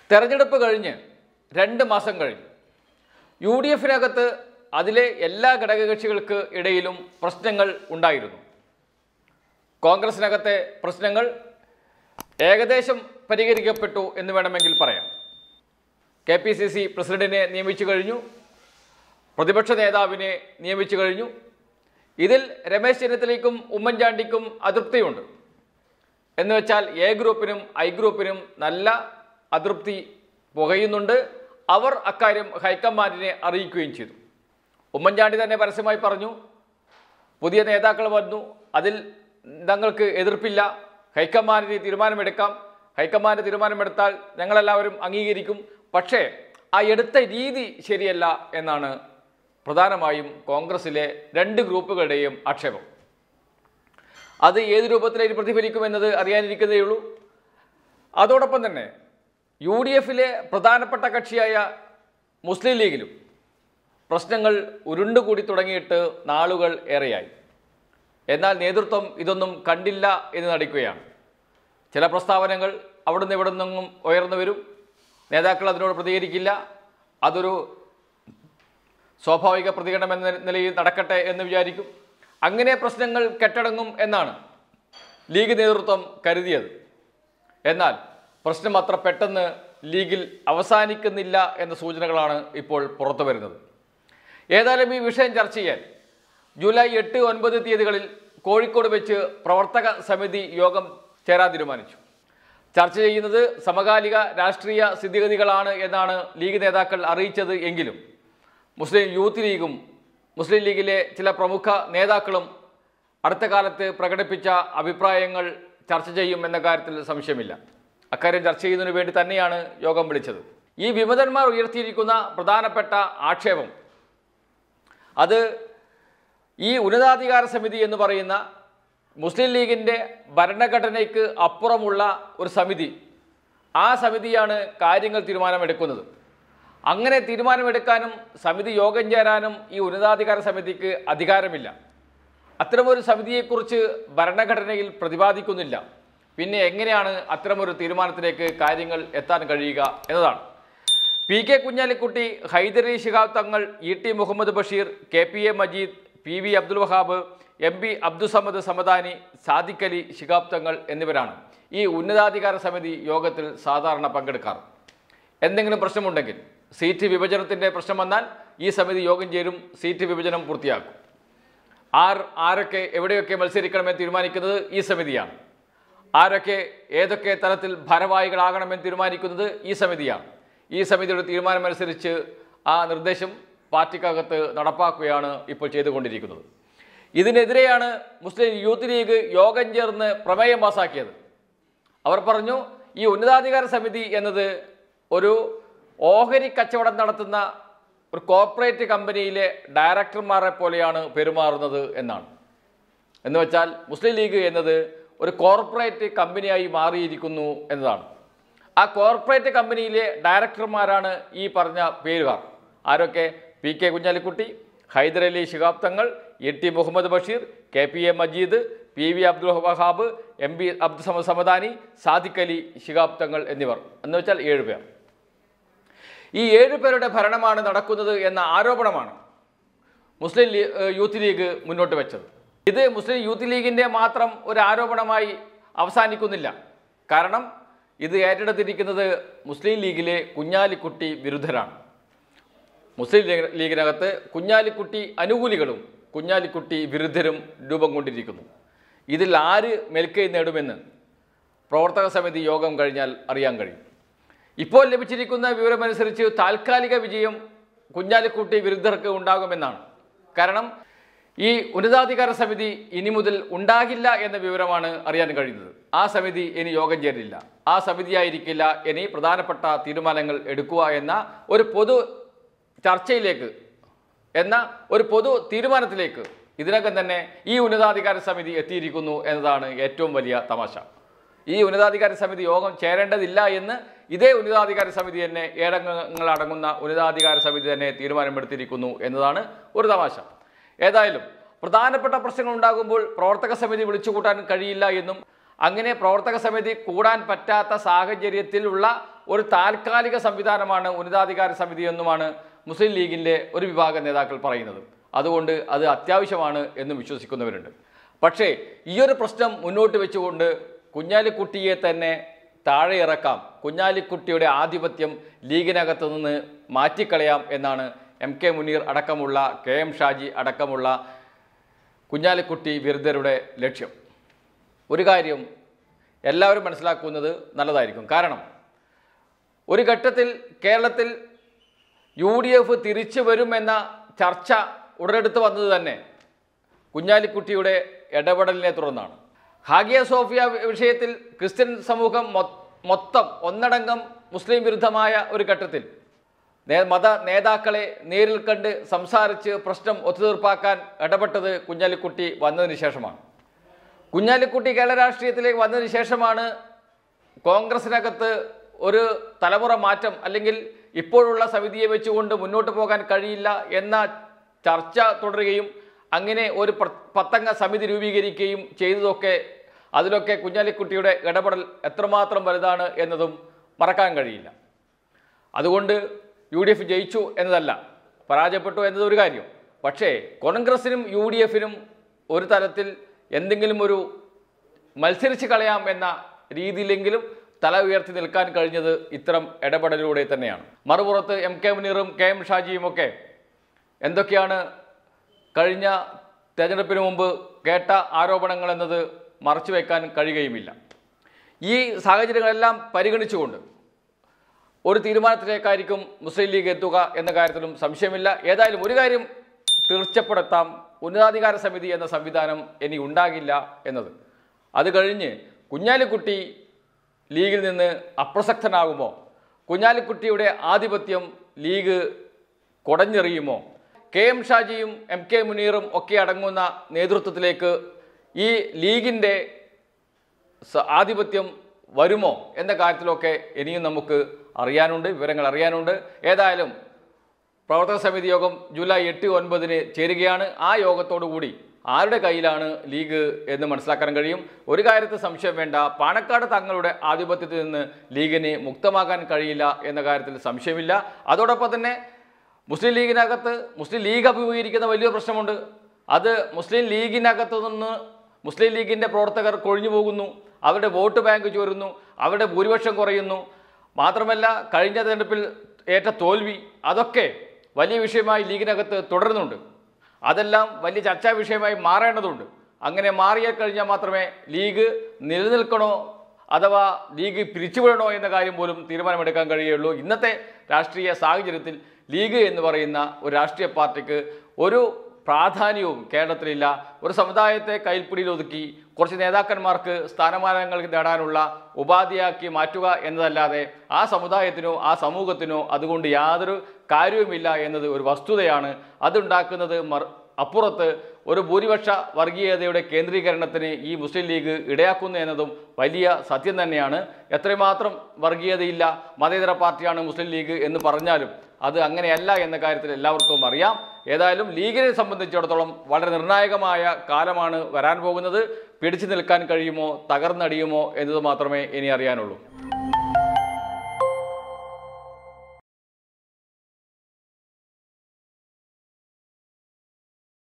തെരഞ്ഞെടുപ്പ് കഴിഞ്ഞ് രണ്ട് മാസം കഴിഞ്ഞു യു ഡി എഫിനകത്ത് അതിലെ എല്ലാ ഘടകകക്ഷികൾക്ക് ഇടയിലും പ്രശ്നങ്ങൾ ഉണ്ടായിരുന്നു കോൺഗ്രസിനകത്തെ പ്രശ്നങ്ങൾ ഏകദേശം പരിഹരിക്കപ്പെട്ടു എന്ന് വേണമെങ്കിൽ പറയാം കെ പി സി സി പ്രസിഡന്റിനെ നിയമിച്ചു കഴിഞ്ഞു പ്രതിപക്ഷ നേതാവിനെ നിയമിച്ചു കഴിഞ്ഞു ഇതിൽ രമേശ് ചെന്നിത്തലയ്ക്കും ഉമ്മൻചാണ്ടിക്കും അതൃപ്തിയുണ്ട് എന്ന് വെച്ചാൽ എ ഗ്രൂപ്പിനും ഐ ഗ്രൂപ്പിനും നല്ല അതൃപ്തി പുകയുന്നുണ്ട് അവർ അക്കാര്യം ഹൈക്കമാൻഡിനെ അറിയിക്കുകയും ചെയ്തു ഉമ്മൻചാണ്ടി തന്നെ പരസ്യമായി പറഞ്ഞു പുതിയ നേതാക്കൾ വന്നു അതിൽ തങ്ങൾക്ക് എതിർപ്പില്ല ഹൈക്കമാൻഡിന് തീരുമാനമെടുക്കാം ഹൈക്കമാൻഡ് തീരുമാനമെടുത്താൽ ഞങ്ങളെല്ലാവരും അംഗീകരിക്കും പക്ഷേ ആ എടുത്ത രീതി ശരിയല്ല എന്നാണ് പ്രധാനമായും കോൺഗ്രസിലെ രണ്ട് ഗ്രൂപ്പുകളുടെയും ആക്ഷേപം അത് ഏത് രൂപത്തിലേക്ക് പ്രതിഫലിക്കുമെന്നത് അറിയാനിരിക്കുന്നതേയുള്ളൂ അതോടൊപ്പം തന്നെ യു ഡി എഫിലെ പ്രധാനപ്പെട്ട കക്ഷിയായ മുസ്ലിം ലീഗിലും പ്രശ്നങ്ങൾ ഉരുണ്ടുകൂടി തുടങ്ങിയിട്ട് നാളുകൾ ഏറെയായി എന്നാൽ നേതൃത്വം ഇതൊന്നും കണ്ടില്ല എന്ന് നടിക്കുകയാണ് ചില പ്രസ്താവനകൾ അവിടുന്ന് ഇവിടെ നിന്നും ഉയർന്നു വരും നേതാക്കൾ അതിനോട് പ്രതികരിക്കില്ല അതൊരു സ്വാഭാവിക പ്രതികരണം എന്ന നിലയിൽ നടക്കട്ടെ എന്ന് വിചാരിക്കും അങ്ങനെ പ്രശ്നങ്ങൾ കെട്ടടങ്ങും എന്നാണ് ലീഗ് നേതൃത്വം കരുതിയത് എന്നാൽ പ്രശ്നം അത്ര പെട്ടെന്ന് ലീഗിൽ അവസാനിക്കുന്നില്ല എന്ന സൂചനകളാണ് ഇപ്പോൾ പുറത്തു വരുന്നത് ഏതായാലും ഈ വിഷയം ചർച്ച ചെയ്യാൻ ജൂലൈ എട്ട് ഒൻപത് തീയതികളിൽ കോഴിക്കോട് വെച്ച് പ്രവർത്തക സമിതി യോഗം ചേരാൻ തീരുമാനിച്ചു ചർച്ച ചെയ്യുന്നത് സമകാലിക രാഷ്ട്രീയ സ്ഥിതിഗതികളാണ് എന്നാണ് ലീഗ് നേതാക്കൾ അറിയിച്ചത് എങ്കിലും മുസ്ലിം യൂത്ത് ലീഗും മുസ്ലിം ലീഗിലെ ചില പ്രമുഖ നേതാക്കളും അടുത്ത കാലത്ത് പ്രകടിപ്പിച്ച അഭിപ്രായങ്ങൾ ചർച്ച ചെയ്യും എന്ന കാര്യത്തിൽ സംശയമില്ല അക്കാര്യം ചർച്ച ചെയ്യുന്നതിന് വേണ്ടി തന്നെയാണ് യോഗം വിളിച്ചത് ഈ വിമതന്മാർ ഉയർത്തിയിരിക്കുന്ന പ്രധാനപ്പെട്ട ആക്ഷേപം അത് ഈ ഉന്നതാധികാര സമിതി എന്ന് പറയുന്ന മുസ്ലിം ലീഗിൻ്റെ ഭരണഘടനയ്ക്ക് അപ്പുറമുള്ള ഒരു സമിതി ആ സമിതിയാണ് കാര്യങ്ങൾ തീരുമാനമെടുക്കുന്നത് അങ്ങനെ തീരുമാനമെടുക്കാനും സമിതി യോഗം ചേരാനും ഈ ഉന്നതാധികാര സമിതിക്ക് അധികാരമില്ല അത്തരമൊരു സമിതിയെക്കുറിച്ച് ഭരണഘടനയിൽ പ്രതിപാദിക്കുന്നില്ല പിന്നെ എങ്ങനെയാണ് അത്തരമൊരു തീരുമാനത്തിലേക്ക് കാര്യങ്ങൾ എത്താൻ കഴിയുക എന്നതാണ് P K Kunhalikutty Haidari Shihab Thangal E T Muhammad Basheer K P A Majeed P V Abdul Wahab M P Abdussamad Samadani Sadiq Ali Shihab Thangal എന്നിവരാണ് ഈ ഉന്നതാധികാര സമിതി യോഗത്തിൽ സാധാരണ പങ്കെടുക്കാറ് എന്തെങ്കിലും പ്രശ്നമുണ്ടെങ്കിൽ സീറ്റ് വിഭജനത്തിൻ്റെ പ്രശ്നം വന്നാൽ ഈ സമിതി യോഗം ചേരും സീറ്റ് വിഭജനം പൂർത്തിയാക്കും ആർ ആരൊക്കെ എവിടെയൊക്കെ മത്സരിക്കണമെന്ന് തീരുമാനിക്കുന്നത് ഈ സമിതിയാണ് ആരൊക്കെ ഏതൊക്കെ തരത്തിൽ ഭാരവാഹികളാകണമെന്ന് തീരുമാനിക്കുന്നത് ഈ സമിതിയാണ് ഈ സമിതിയുടെ തീരുമാനമനുസരിച്ച് ആ നിർദ്ദേശം പാർട്ടിക്കകത്ത് നടപ്പാക്കുകയാണ് ഇപ്പോൾ ചെയ്തുകൊണ്ടിരിക്കുന്നത് ഇതിനെതിരെയാണ് മുസ്ലിം യൂത്ത് ലീഗ് യോഗം ചേർന്ന് പ്രമേയം പാസാക്കിയത് അവർ പറഞ്ഞു ഈ ഉന്നതാധികാര സമിതി എന്നത് ഒരു ഓഹരി കച്ചവടം നടത്തുന്ന ഒരു കോർപ്പറേറ്റ് കമ്പനിയിലെ ഡയറക്ടർമാരെ പോലെയാണ് പെരുമാറുന്നത് എന്നാണ് എന്ന് വെച്ചാൽ മുസ്ലിം ലീഗ് എന്നത് ഒരു കോർപ്പറേറ്റ് കമ്പനിയായി മാറിയിരിക്കുന്നു എന്നതാണ് ആ കോർപ്പറേറ്റ് കമ്പനിയിലെ ഡയറക്ടർമാരാണ് ഈ പറഞ്ഞ പേരുകാർ ആരൊക്കെ P K Kunhalikutty Hyderali Shihab Thangal A T Muhammad Basheer K P A Majeed P V Abdul Wahab M P Abdul Samadani Sadiq Ali Shihab Thangal എന്നിവർ എന്ന് വെച്ചാൽ ഏഴ് പേർ ഈ ഏഴ് പേരുടെ ഭരണമാണ് നടക്കുന്നത് എന്ന ആരോപണമാണ് മുസ്ലിം ലീ- ഏഹ് യൂത്ത് ലീഗ് മുന്നോട്ട് വെച്ചത് ഇത് മുസ്ലിം യൂത്ത് ലീഗിൻ്റെ മാത്രം ഒരു ആരോപണമായി അവസാനിക്കുന്നില്ല കാരണം ഇത് ഏറ്റെടുത്തിരിക്കുന്നത് മുസ്ലിം ലീഗിലെ കുഞ്ഞാലിക്കുട്ടി വിരുദ്ധരാണ് മുസ്ലിം ലീഗ് ലീഗിനകത്ത് കുഞ്ഞാലിക്കുട്ടി അനുകൂലികളും കുഞ്ഞാലിക്കുട്ടി വിരുദ്ധരും രൂപം കൊണ്ടിരിക്കുന്നു ഇതിൽ ആര് മേൽക്കൈ നേടുമെന്ന് പ്രവർത്തക സമിതി യോഗം കഴിഞ്ഞാൽ അറിയാൻ കഴിയും ഇപ്പോൾ ലഭിച്ചിരിക്കുന്ന വിവരമനുസരിച്ച് താൽക്കാലിക വിജയം കുഞ്ഞാലിക്കുട്ടി വിരുദ്ധർക്ക് ഉണ്ടാകുമെന്നാണ് കാരണം ഈ ഉന്നതാധികാര സമിതി ഇനി മുതൽ ഉണ്ടാകില്ല എന്ന വിവരമാണ് അറിയാൻ കഴിയുന്നത് ആ സമിതി ഇനി യോഗം ചേരില്ല ആ സമിതിയായിരിക്കില്ല ഇനി പ്രധാനപ്പെട്ട തീരുമാനങ്ങൾ എടുക്കുക എന്ന ഒരു പൊതു ചർച്ചയിലേക്ക് എന്ന ഒരു പൊതു തീരുമാനത്തിലേക്ക് ഇതിനകം തന്നെ ഈ ഉന്നതാധികാര സമിതി എത്തിയിരിക്കുന്നു എന്നതാണ് ഏറ്റവും വലിയ തമാശ ഈ ഉന്നതാധികാര സമിതി യോഗം ചേരേണ്ടതില്ല എന്ന് ഇതേ ഉന്നതാധികാര സമിതി തന്നെ ഏഴംഗങ്ങൾ അടങ്ങുന്ന ഉന്നതാധികാര സമിതി തന്നെ തീരുമാനമെടുത്തിരിക്കുന്നു എന്നതാണ് ഒരു തമാശ ഏതായാലും പ്രധാനപ്പെട്ട പ്രശ്നങ്ങൾ ഉണ്ടാകുമ്പോൾ പ്രവർത്തക സമിതി വിളിച്ചുകൂട്ടാൻ കഴിയില്ല എന്നും അങ്ങനെ പ്രവർത്തക സമിതി കൂടാൻ പറ്റാത്ത സാഹചര്യത്തിലുള്ള ഒരു താൽക്കാലിക സംവിധാനമാണ് ഉന്നതാധികാര സമിതി എന്നുമാണ് മുസ്ലിം ലീഗിൻ്റെ ഒരു വിഭാഗം നേതാക്കൾ പറയുന്നത് അതുകൊണ്ട് അത് അത്യാവശ്യമാണ് എന്നും വിശ്വസിക്കുന്നവരുണ്ട് പക്ഷേ ഈ ഒരു പ്രശ്നം മുന്നോട്ട് വെച്ചുകൊണ്ട് കുഞ്ഞാലിക്കുട്ടിയെ തന്നെ താഴെ ഇറക്കാം കുഞ്ഞാലിക്കുട്ടിയുടെ ആധിപത്യം ലീഗിനകത്ത് നിന്ന് മാറ്റിക്കളയാം എന്നാണ് എം കെ മുനീർ അടക്കമുള്ള കെ എം ഷാജി അടക്കമുള്ള കുഞ്ഞാലിക്കുട്ടി വിരുദ്ധരുടെ ലക്ഷ്യം ഒരു കാര്യം എല്ലാവരും മനസ്സിലാക്കുന്നത് നല്ലതായിരിക്കും കാരണം ഒരു ഘട്ടത്തിൽ കേരളത്തിൽ യു ഡി എഫ് തിരിച്ചു വരുമെന്ന ചർച്ച ഉടലെടുത്ത് വന്നത് തന്നെ കുഞ്ഞാലിക്കുട്ടിയുടെ ഇടപെടലിനെ തുടർന്നാണ് ഹാഗിയ സോഫിയ വിഷയത്തിൽ ക്രിസ്ത്യൻ സമൂഹം മൊ- മൊത്തം ഒന്നടങ്കം മുസ്ലിം വിരുദ്ധമായ ഒരു ഘട്ടത്തിൽ നേ- മത നേതാക്കളെ നേരിൽ കണ്ട് സംസാരിച്ച് പ്രശ്നം ഒത്തുതീർപ്പാക്കാൻ ഇടപെട്ടത് കുഞ്ഞാലിക്കുട്ടി വന്നതിന് ശേഷമാണ് കുഞ്ഞാലിക്കുട്ടി കേരള രാഷ്ട്രീയത്തിലേക്ക് വന്നതിന് ശേഷമാണ് കോൺഗ്രസിനകത്ത് ഒരു തലമുറ മാറ്റം അല്ലെങ്കിൽ ഇപ്പോഴുള്ള സമിതിയെ വെച്ചുകൊണ്ട് മുന്നോട്ട് പോകാൻ കഴിയില്ല എന്ന ചർച്ച തുടരുകയും അങ്ങനെ ഒരു പ്ര- പത്തംഗ സമിതി രൂപീകരിക്കുകയും ചെയ്തതൊക്കെ അതിലൊക്കെ കുഞ്ഞാലിക്കുട്ടിയുടെ ഇടപെടൽ എത്രമാത്രം വലുതാണ് എന്നതും മറക്കാൻ കഴിയില്ല അതുകൊണ്ട് യു ഡി എഫ് ജയിച്ചു എന്നതല്ല പരാജയപ്പെട്ടു എന്നത് ഒരു കാര്യം പക്ഷേ കോൺഗ്രസിനും യു ഡി എഫിനും ഒരു തലത്തിൽ എന്തെങ്കിലും ഒരു മത്സരിച്ച് കളയാം എന്ന രീതിയിലെങ്കിലും തല ഉയർത്തി നിൽക്കാൻ കഴിഞ്ഞത് ഇത്തരം ഇടപെടലിലൂടെ തന്നെയാണ് മറുപുറത്ത് എം കെ മുനീറും കെ എം ഷാജിയും ഒക്കെ എന്തൊക്കെയാണ് കഴിഞ്ഞ തെരഞ്ഞെടുപ്പിന് മുമ്പ് കേട്ട ആരോപണങ്ങൾ എന്നത് മറച്ചു വയ്ക്കാൻ കഴിയുകയുമില്ല ഈ സാഹചര്യങ്ങളെല്ലാം പരിഗണിച്ചുകൊണ്ട് ഒരു തീരുമാനത്തിലേക്കായിരിക്കും മുസ്ലിം ലീഗ് എത്തുക എന്ന കാര്യത്തിലും സംശയമില്ല ഏതായാലും ഒരു കാര്യം തീർച്ചപ്പെടുത്താം ഉന്നതാധികാര സമിതി എന്ന സംവിധാനം ഇനി ഉണ്ടാകില്ല എന്നത് അത് കഴിഞ്ഞ് കുഞ്ഞാലിക്കുട്ടി ലീഗിൽ നിന്ന് അപ്രസക്തനാകുമോ കുഞ്ഞാലിക്കുട്ടിയുടെ ആധിപത്യം ലീഗ് കുടഞ്ഞെറിയുമോ കെ എം ഷാജിയും എം കെ മുനീറും ഒക്കെ അടങ്ങുന്ന നേതൃത്വത്തിലേക്ക് ഈ ലീഗിൻ്റെ സ- ആധിപത്യം വരുമോ എന്ന കാര്യത്തിലൊക്കെ ഇനിയും നമുക്ക് അറിയാനുണ്ട് വിവരങ്ങൾ അറിയാനുണ്ട് ഏതായാലും പ്രവർത്തക സമിതി യോഗം ജൂലൈ എട്ട് ഒൻപതിന് ചേരുകയാണ് ആ യോഗത്തോടു കൂടി ആരുടെ കയ്യിലാണ് ലീഗ് എന്ന് മനസ്സിലാക്കാൻ കഴിയും ഒരു കാര്യത്തിൽ സംശയം വേണ്ട പാണക്കാട് തങ്ങളുടെ ആധിപത്യത്തിൽ നിന്ന് ലീഗിന് മുക്തമാക്കാൻ കഴിയില്ല എന്ന കാര്യത്തിൽ സംശയമില്ല അതോടൊപ്പം തന്നെ മുസ്ലിം ലീഗിനകത്ത് മുസ്ലിം ലീഗ് അഭിമുഖീകരിക്കുന്ന വലിയൊരു പ്രശ്നമുണ്ട് അത് മുസ്ലിം ലീഗിനകത്ത് നിന്ന് മുസ്ലിം ലീഗിൻ്റെ പ്രവർത്തകർ കൊഴിഞ്ഞു പോകുന്നു അവരുടെ വോട്ട് ബാങ്ക് ചോരുന്നു അവരുടെ ഭൂരിപക്ഷം കുറയുന്നു മാത്രമല്ല കഴിഞ്ഞ തെരഞ്ഞെടുപ്പിൽ ഏറ്റ തോൽവി അതൊക്കെ വലിയ വിഷയമായി ലീഗിനകത്ത് തുടരുന്നുണ്ട് അതെല്ലാം വലിയ ചർച്ചാ വിഷയമായി മാറേണ്ടതുണ്ട് അങ്ങനെ മാറിയാൽ കഴിഞ്ഞാൽ മാത്രമേ ലീഗ് നിലനിൽക്കണോ അഥവാ ലീഗ് പിരിച്ചുവിടണോ എന്ന കാര്യം പോലും തീരുമാനമെടുക്കാൻ കഴിയുള്ളൂ ഇന്നത്തെ രാഷ്ട്രീയ സാഹചര്യത്തിൽ ലീഗ് എന്ന് പറയുന്ന ഒരു രാഷ്ട്രീയ പാർട്ടിക്ക് ഒരു പ്രാധാന്യവും കേരളത്തിലില്ല ഒരു സമുദായത്തെ കൈൽപ്പിടിയിൽ ഒതുക്കി കുറച്ച് നേതാക്കന്മാർക്ക് സ്ഥാനമാനങ്ങൾ നേടാനുള്ള ഉപാധിയാക്കി മാറ്റുക എന്നതല്ലാതെ ആ സമുദായത്തിനോ ആ സമൂഹത്തിനോ അതുകൊണ്ട് യാതൊരു കാര്യവുമില്ല എന്നത് ഒരു വസ്തുതയാണ് അതുണ്ടാക്കുന്നത് മർ അപ്പുറത്ത് ഒരു ഭൂരിപക്ഷ വർഗീയതയുടെ കേന്ദ്രീകരണത്തിന് ഈ മുസ്ലിം ലീഗ് ഇടയാക്കുന്നു എന്നതും വലിയ സത്യം തന്നെയാണ് എത്രമാത്രം വർഗീയതയില്ല മതേതര പാർട്ടിയാണ് മുസ്ലിം ലീഗ് എന്ന് പറഞ്ഞാലും അത് അങ്ങനെയല്ല എന്ന കാര്യത്തിൽ എല്ലാവർക്കും അറിയാം ഏതായാലും ലീഗിനെ സംബന്ധിച്ചിടത്തോളം വളരെ നിർണായകമായ കാലമാണ് വരാൻ പോകുന്നത് പിടിച്ചു നിൽക്കാൻ കഴിയുമോ തകർന്നടിയുമോ എന്നത് മാത്രമേ ഇനി അറിയാനുള്ളൂ